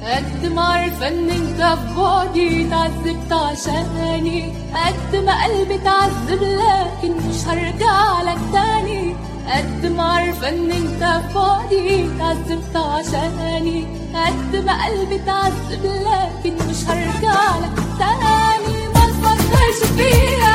قد ما عارفة ان انت في بعدي تعذبت عشاني قد ما قلبي تعذب لكن مش هرجع لك تاني قد ما عارفة ان انت في بعدي تعذبت عشاني قد ما قلبي تعذب لكن مش هرجع لك تاني ما تفكرش فيها